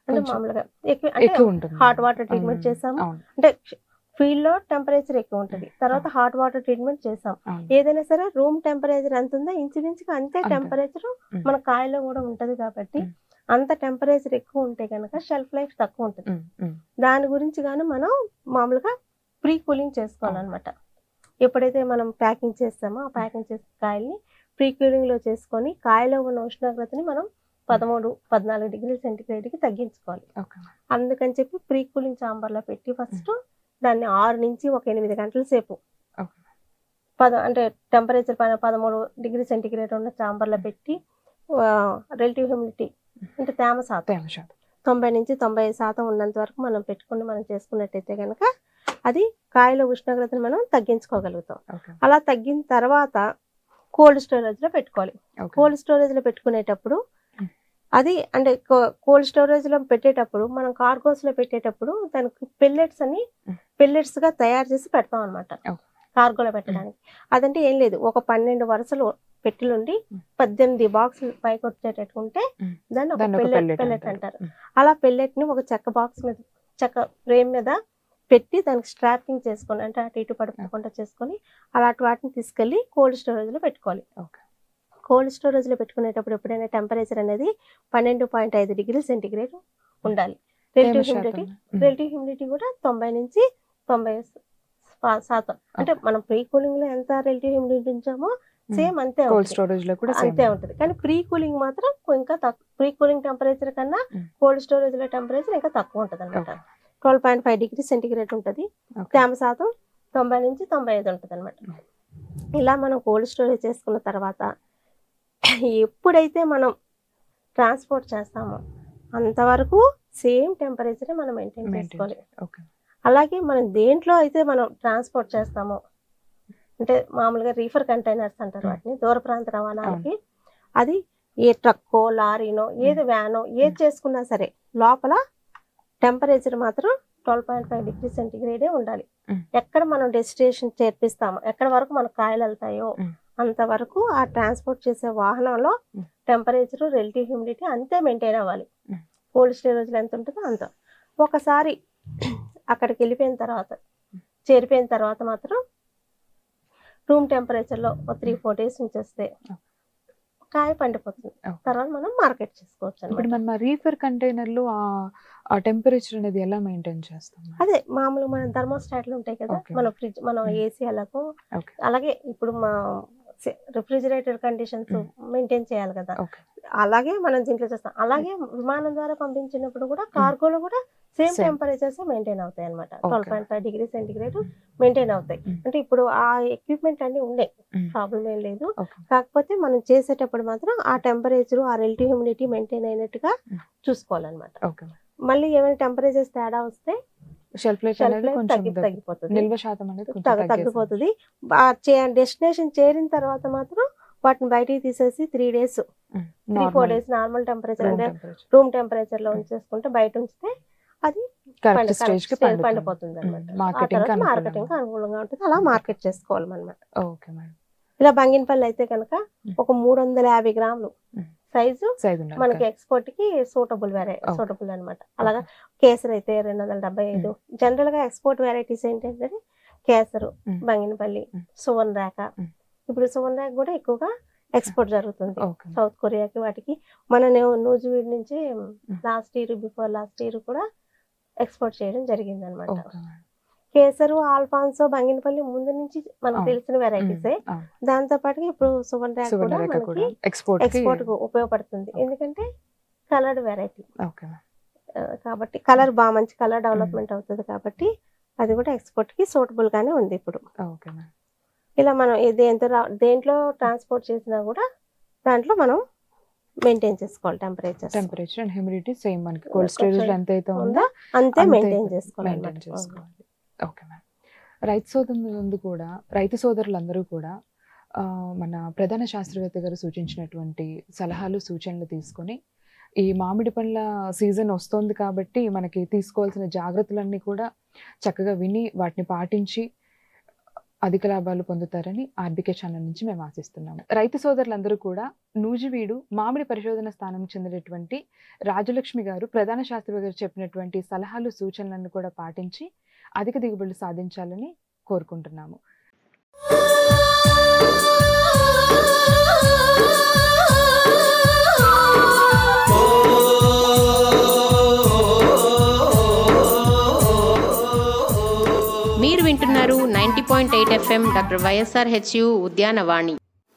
అంటే కొంచెం మామూలుగా ఎక్కువ అంటే ఎక్కువ ఉంటుంది హాట్ వాటర్ ట్రీట్మెంట్ అవును. చేసాము అవును అంటే ఫీల్డ్ లో టెంపరేచర్ ఎక్కువ ఉంటుంది తర్వాత హాట్ వాటర్ ట్రీట్మెంట్ చేసాం అవును ఏదైనా సరే రూమ్ టెంపరేచర్ ఎంత ఉందో ఇంచుమించుగా అంతే అంతే. టెంపరేచర్ ఉమ్. మన కాయలో కూడా ఉంటది కాబట్టి ఉమ్. అంత టెంపరేచర్ ఎక్కువ ఉంటే కనుక షెల్ఫ్ లైఫ్ తక్కువ ఉంటుంది ఉమ్, ఉమ్. దాని గురించి గాను మనం మామూలుగా ప్రీ కూలింగ్ చేసుకోవాలన్నమాట ఎప్పుడైతే మనం ప్యాకింగ్ చేస్తామో ఆ ప్యాకింగ్ చేసిన కాయల్ని ప్రీ కూలింగ్ లో చేసుకొని కాయలో ఉన్న ఉష్ణోగ్రతని మనం పదమూడు పద్నాలుగు డిగ్రీల సెంటిగ్రేడ్ కి తగ్గించుకోవాలి ఓకే అందుకని చెప్పి ప్రీ కూలింగ్ చాంబర్ లో పెట్టి ఫస్ట్ దాన్ని ఆరు నుంచి ఒక ఎనిమిది గంటల సేపు ఓకే పద అంటే టెంపరేచర్ పైన పదమూడు డిగ్రీ సెంటిగ్రేడ్ ఉన్న చాంబర్ లో పెట్టి రిలేటివ్ హ్యూమిడిటీ అంటే తేమ శాతం తేమ శాతం తొంభై నుంచి తొంభై ఐదు శాతం ఉన్నంత వరకు మనం పెట్టుకుని మనం చేసుకున్నట్టయితే కనుక అది కాయల ఉష్ణోగ్రతను మనం తగ్గించుకోగలుగుతాం ఓకే అలా తగ్గిన తర్వాత కోల్డ్ స్టోరేజ్ లో పెట్టుకోవాలి ఓకే కోల్డ్ స్టోరేజ్ లో పెట్టుకునేటప్పుడు Hmm. అది అంటే కోల్డ్ స్టోరేజ్ లో పెట్టేటప్పుడు మనం కార్గోస్ లో పెట్టేటప్పుడు దానికి పెల్లెట్స్ అని Hmm. పెల్లెట్స్ గా తయారు చేసి పెడతాం అనమాట Okay. కార్గోలో పెట్టడానికి అదంటే ఏం లేదు ఒక పన్నెండు వరుసలు పెట్టెలుండి Hmm. పద్దెనిమిది బాక్సులు పైకి వచ్చేటట్టు ఉంటే Hmm. దాన్ని ఒక దాన్ని ఒక పెల్లెట్ pellet పెల్లెట్ అంటారు. అంటారు అలా పెల్లెట్ ని ఒక చెక్క బాక్స్ మీద చెక్క ఫ్రేమ్ మీద పెట్టి దానికి స్ట్రాపింగ్ చేసుకొని అంటే అటు ఇటు పడుకోకుండా చేసుకొని అలాంటి వాటిని తీసుకెళ్లి కోల్డ్ స్టోరేజ్ లో పెట్టుకోవాలి ఓకే కోల్డ్ స్టోరేజ్ లో పెట్టుకునేటప్పుడు ఎప్పుడైనా టెంపరేచర్ అనేది పన్నెండు పాయింట్ ఐదు డిగ్రీ సెంటిగ్రేడ్ ఉండాలి తేమ రిలేటివ్ శాతం హ్యూమిడిటీ ఉమ్. రిలేటివ్ హ్యూమిడిటీ కూడా తొంభై నుంచి తొంభై శా- శాతం అంటే మనం ప్రీ కూలింగ్ లో ఎంత రిలేటివ్ హ్యూమిడిటీ ఉంచామో సేమ్ అంతే కోల్డ్ ఉంటుంది. స్టోరేజ్ లో కూడా సేమ్ అంతే ఉంటుంది కానీ ప్రీ కూలింగ్ మాత్రం ఇంకా తక్కువ ప్రీ కూలింగ్ టెంపరేచర్ కన్నా Mm. కోల్డ్ స్టోరేజ్ లో టెంపరేచర్ ఇంకా తక్కువ ఉంటుంది అనమాట okay twelve point five degree centigrade ఉంటుంది ఓకే తేమ శాతం తొంభై నుంచి తొంభై ఐదు ఉంటుంది అనమాట ఇలా మనం కోల్డ్ స్టోరేజ్ చేసుకున్న తర్వాత ఎప్పుడైతే మనం ట్రాన్స్పోర్ట్ చేస్తామో అంతవరకు సేమ్ టెంపరేచర్ మనం మెయింటైన్ Maintain చేసుకోవాలి ఓకే అలాగే మనం దేంట్లో అయితే మనం ట్రాన్స్పోర్ట్ చేస్తామో అంటే మామూలుగా రీఫర్ కంటైనర్స్ అంటారు Hmm. వాటిని దూర ప్రాంత రవాణాలకి అది ఏ ట్రక్కో లారీనో ఏది వ్యానో ఏది చేసుకున్నా సరే లోపల టెంపరేచర్ మాత్రం ట్వెల్వ్ పాయింట్ ఫైవ్ డిగ్రీ సెంటిగ్రేడే ఉండాలి Hmm. ఎక్కడ మనం డెస్టినేషన్ చేర్పిస్తామో ఎక్కడ వరకు మన కాయలు వెళ్తాయో Hmm. అంతవరకు ఆ ట్రాన్స్పోర్ట్ చేసే వాహనంలో Hmm. టెంపరేచర్ రిలేటివ్ హ్యూమిడిటీ అంతే మెయింటైన్ అవ్వాలి Hmm. కోల్డ్ స్టోరేజ్లో ఎంత ఉంటుందో అంత ఒకసారి అక్కడికి వెళ్ళిపోయిన తర్వాత చేరిపోయిన తర్వాత మాత్రం రూమ్ టెంపరేచర్లో ఒక త్రీ ఫోర్ డేస్ ఉంచేస్తే కాయ పండిపోతుంది Okay. తర్వాత మనం మార్కెట్ చేసుకోవచ్చు ఇప్పుడు అన్నమాట మనం రీఫర్ కంటైనర్ లో ఆ ఆ టెంపరేచర్ అనేది ఎలా మెయింటైన్ చేస్తాం అదే మామూలు మన థర్మోస్టాట్లు ఉంటాయి కదా Okay. మన ఫ్రిడ్జ్ మన Hmm. ఏసీ అలాగో Okay. అలాగే ఇప్పుడు మా రిఫ్రిజిరేటర్ కండిషన్స్ Hmm. మెయింటైన్ చేయాలి కదా ఓకే అలాగే మనం దీంట్లో చేస్తాం అలాగే విమానం ద్వారా పంపించినప్పుడు కూడా కార్గోలో కూడా సేమ్ Same. టెంపరేచర్స్ మెయింటైన్ అవుతాయి అనమాట Okay. Twelve point five degree centigrade maintain అవుతాయి Mm. అంటే ఇప్పుడు ఆ ఎక్విప్మెంట్ అన్ని ఉన్నాయి Mm. ప్రాబ్లం ఏం లేదు ఓకే కాకపోతే మనం చేసేటప్పుడు మాత్రం ఆ టెంపరేచర్ ఆ రిలేటివ్ హ్యూమిడిటీ మెయింటైన్ అయినట్టుగా Mm. చూసుకోవాలన్నమాట ఓకే మళ్ళీ ఏమైనా టెంపరేచర్స్ తేడా వస్తే షెల్ఫ్ లైఫ్ షెల్ఫ్ అనేది లైఫ్ కొంచెం తగ్గి తగ్గి- తగ్గిపోతుంది నిల్వ శాతం అనేది కొంచెం తగ్గ- తగ్గేస్తుంది. తగ్గిపోతుంది డెస్టినేషన్ చేరిన తర్వాత మాత్రం వాటిని బయటికి తీసేసి త్రీ డేస్ ఉమ్, three four normal days normal temperature room అంటే temperature. రూమ్ టెంపరేచర్ లో ఉంచేసుకుంటే బయట ఉంచితే అది కరెక్ట్ పండి- స్టేజ్ కి stage పండుతుంది. పండిపోతుంది అనమాట ఉమ్, marketing కి మార్కెటింగ్ అనుకూలంగా. అనుకూలంగా ఉంటుంది అలా మార్కెట్ చేసుకోవాలి అనమాట ఓకే మేడం ఇలా బంగినపల్లి అయితే కనుక ఉమ్. ఒక మూడు వందల యాభై గ్రాములు ఉమ్. సైజు సైజ్ ఉండాలి మనకి ఎక్స్పోర్ట్ కి సూటబుల్ వెరై Okay. సూటబుల్ అనమాట అలాగా కేసర్ అయితే రెండు వందల డెబ్బై ఐదు జనరల్ గా ఎక్స్పోర్ట్ వెరైటీస్ ఏంటంటే కేసరు ఉమ్. బంగినపల్లి ఉమ్. సువన్ రేఖ ఉమ్. ఇప్పుడు సువన్ రేఖ కూడా ఎక్కువగా ఎక్స్పోర్ట్ జరుగుతుంది ఓకే సౌత్ కొరియాకి వాటికి మన నూజివీడ్ నుంచి last year before last year కూడా ఎక్స్పోర్ట్ చేయడం జరిగింది అనమాట okay madam. Kesar Alphonso Banganapalli ముందు నుంచి మనకు అవును. తెలిసిన వెరైటీసే ఉమ్, అవును. దాంతో పాటుగా ఇప్పుడు సువన్ రేఖ సువర్ణ కూడా రేఖ కూడా మనకి ఎక్స్పోర్ట్ కి ఎక్స్పోర్ట్ కు ఉపయోగపడుతుంది ఎందుకంటే కలర్డ్ వెరైటీ ఓకే మేడం. కాబట్టి కలర్ బాగా మంచి కలర్ డెవలప్మెంట్ అవుతుంది కాబట్టి అది కూడా ఎక్స్పోర్ట్ కి సూటబుల్ గానే ఉంది ఇప్పుడు ఓకే మేడం. ఇలా మనం ఏ- దేంతో రా- దేంట్లో ట్రాన్స్పోర్ట్ చేసినా కూడా దాంట్లో మనం మెయింటైన్ చేసుకోవాలి temperature temperature and humidity same మనకి కోల్డ్ స్టోరేజ్ లో ఎంత అయితే ఉందో ఉందా అంతే అంతే మెయింటైన్ చేసుకోవాలి మెయింటైన్ అన్నమాట. చేసుకోవాలి ఓకే మ్యామ్ రైతు సోదరులందరూ కూడా రైతు సోదరులందరూ కూడా ఆ, మన ప్రధాన శాస్త్రవేత్త గారు సూచించినటువంటి సలహాలు సూచనలు తీసుకొని ఈ మామిడి పండ్ల సీజన్ వస్తోంది కాబట్టి మనకి తీసుకోవాల్సిన జాగ్రత్తలన్నీ కూడా చక్కగా విని వాటిని పాటించి అధిక లాభాలు పొందుతారని ఆర్బికే ఛానల్ నుంచి మేము ఆశిస్తున్నాము రైతు సోదరులందరూ కూడా నూజివీడు మామిడి పరిశోధన స్థానం చెందినటువంటి రాజలక్ష్మి గారు ప్రధాన శాస్త్రి గారు చెప్పినటువంటి సలహాలు సూచనలను కూడా పాటించి అధిక దిగుబడులు సాధించాలని కోరుకుంటున్నాము మీరు వింటున్నారు ninety point eight FM doctor YSR HU Udyanavani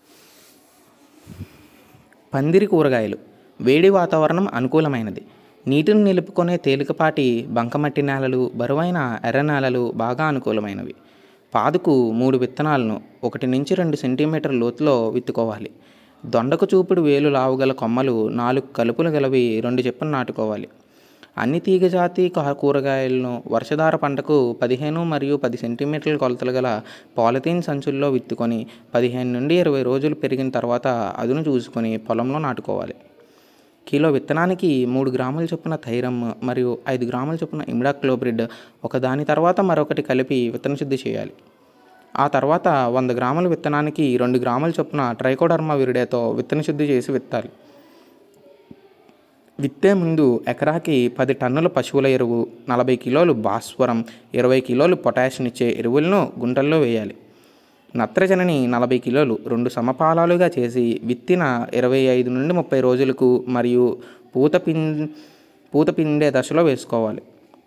పందిరి కూరగాయలు వేడి వాతావరణం అనుకూలమైనది నీటిని నిలుపుకునే తేలికపాటి బంకమట్టి నేలలు బరువైన ఎర్ర నేలలు బాగా అనుకూలమైనవి పాదుకు మూడు విత్తనాలను ఒకటి నుంచి రెండు సెంటీమీటర్ లోతులో విత్తుకోవాలి దొండకు చూపుడు వేలు లావుగల కొమ్మలు నాలుగు కలుపులు గలవి రెండు చెప్పున నాటుకోవాలి అన్ని తీగజాతి కా- కూరగాయలను వర్షధార పంటకు పదిహేను మరియు పది సెంటీమీటర్ల కొలతలు గల పాలిథీన్ సంచుల్లో విత్తుకొని పదిహేను నుండి ఇరవై రోజులు పెరిగిన తర్వాత అదును చూసుకొని పొలంలో నాటుకోవాలి కిలో విత్తనానికి మూడు గ్రాముల చొప్పున థైరమ్ మరియు ఐదు గ్రాముల చొప్పున ఇమిడాక్లోబ్రిడ్ ఒక దాని తర్వాత మరొకటి కలిపి విత్తన శుద్ధి చేయాలి ఆ తర్వాత వంద గ్రాముల విత్తనానికి రెండు గ్రాముల చొప్పున ట్రైకోడర్మా విరిడేతో విత్తన శుద్ధి చేసి విత్తాలి విత్తే ముందు ఎకరాకి పది టన్నుల పశువుల ఎరువు నలభై కిలోలు భాస్వరం ఇరవై కిలోలు పొటాషియం ఇచ్చే ఎరువులను గుంటల్లో వేయాలి నత్రజనిని నలభై కిలోలు రెండు సమపాలాలుగా చేసి విత్తిన ఇరవై ఐదు నుండి ముప్పై రోజులకు మరియు పూత పిం పూత పిండే దశలో వేసుకోవాలి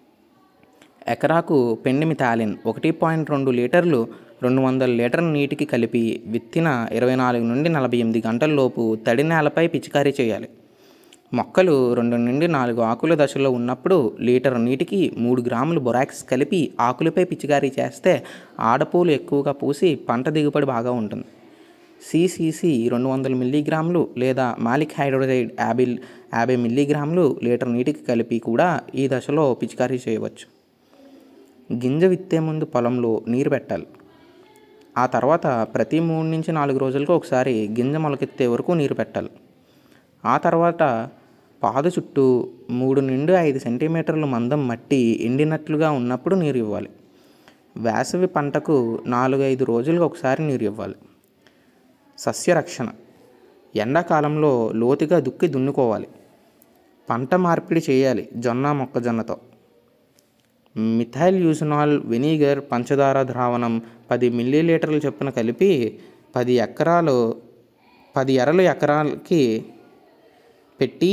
ఎకరాకు పెండిమి తాలిన్ ఒకటి పాయింట్ రెండు లీటర్లు రెండు వందల లీటర్ల నీటికి కలిపి విత్తిన ఇరవై నాలుగు నుండి నలభై ఎనిమిది గంటల లోపు తడి నేలపై పిచికారీ చేయాలి మొక్కలు రెండు నుండి నాలుగు ఆకుల దశలో ఉన్నప్పుడు లీటర్ నీటికి మూడు గ్రాములు బొరాక్స్ కలిపి ఆకులపై పిచికారీ చేస్తే ఆడపూలు ఎక్కువగా పూసి పంట దిగుబడి బాగా ఉంటుంది సిసిసి రెండు వందల మిల్లీగ్రాములు లేదా మాలిక్ హైడ్రోజైడ్ యాభై యాభై మిల్లీగ్రాములు లీటర్ నీటికి కలిపి కూడా ఈ దశలో పిచికారీ చేయవచ్చు గింజ విత్తే ముందు పొలంలో నీరు పెట్టాలి ఆ తర్వాత ప్రతి మూడు నుంచి నాలుగు రోజులకు ఒకసారి గింజ మొలకెత్తే వరకు నీరు పెట్టాలి ఆ తర్వాత పాదు చుట్టూ మూడు నుండి ఐదు సెంటీమీటర్ల మందం మట్టి ఎండినట్లుగా ఉన్నప్పుడు నీరు ఇవ్వాలి వేసవి పంటకు నాలుగు ఐదు రోజులకు ఒకసారి నీరు ఇవ్వాలి సస్యరక్షణ ఎండాకాలంలో లోతుగా దుక్కి దున్నుకోవాలి పంట మార్పిడి చేయాలి జొన్న మొక్కజొన్నతో మిథైల్ యూసనాల్ వెనిగర్ పంచదార ద్రావణం పది మిల్లీలీటర్లు చొప్పున కలిపి పది ఎకరాలు పది ఎరలు ఎకరాలకి పెట్టి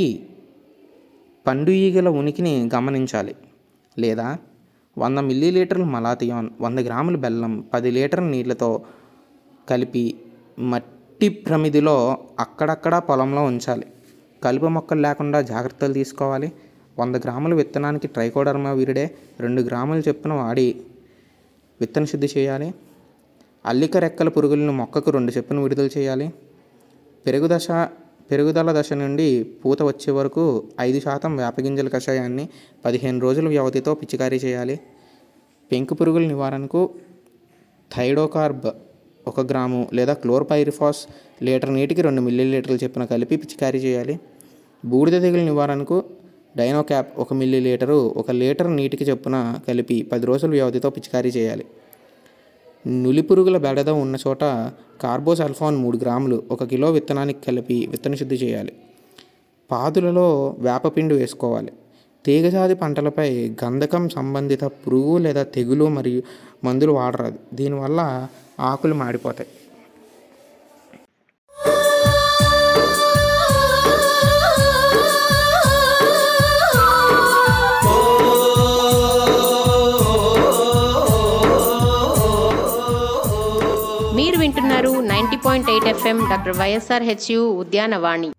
పండు ఈగల ఉనికిని గమనించాలి లేదా వంద మిల్లీలీటర్లు మలాథియాన్ వంద గ్రాముల బెల్లం పది లీటర్ల నీళ్ళతో కలిపి మట్టి ప్రమిదిలో అక్కడక్కడ పొలంలో ఉంచాలి కలుపు మొక్కలు లేకుండా జాగ్రత్తలు తీసుకోవాలి వంద గ్రాముల విత్తనానికి ట్రైకోడర్మా విరిడే రెండు గ్రాములు చొప్పున వాడి విత్తన శుద్ధి చేయాలి అల్లిక రెక్కల పురుగులను మొక్కకు రెండు చొప్పున విడుదల చేయాలి పెరుగు దశ పెరుగుదల దశ నుండి పూత వచ్చే వరకు ఐదు శాతం వేపగింజల కషాయాన్ని పదిహేను రోజుల వ్యవధితో పిచికారీ చేయాలి పెంకు పురుగుల నివారణకు థైడోకార్బ్ ఒక గ్రాము లేదా క్లోర్పైరిఫాస్ లీటర్ నీటికి రెండు మిల్లీలీటర్లు చొప్పున కలిపి పిచికారీ చేయాలి బూడిద తెగుల నివారణకు డైనోక్యాప్ ఒక మిల్లీ లీటరు ఒక లీటర్ నీటికి చొప్పున కలిపి పది రోజుల వ్యవధితో పిచికారీ చేయాలి నులి పురుగుల బెడద ఉన్న చోట కార్బోసల్ఫాన్ మూడు గ్రాములు ఒక కిలో విత్తనానికి కలిపి విత్తన శుద్ధి చేయాలి పాదులలో వేపపిండి వేసుకోవాలి తీగజాతి పంటలపై గంధకం సంబంధిత పురుగు లేదా తెగులు మరియు మందులు వాడరాదు దీనివల్ల ఆకులు మాడిపోతాయి మీరు వింటున్నారు ninety point eight FM doctor YSR HU Udyanavani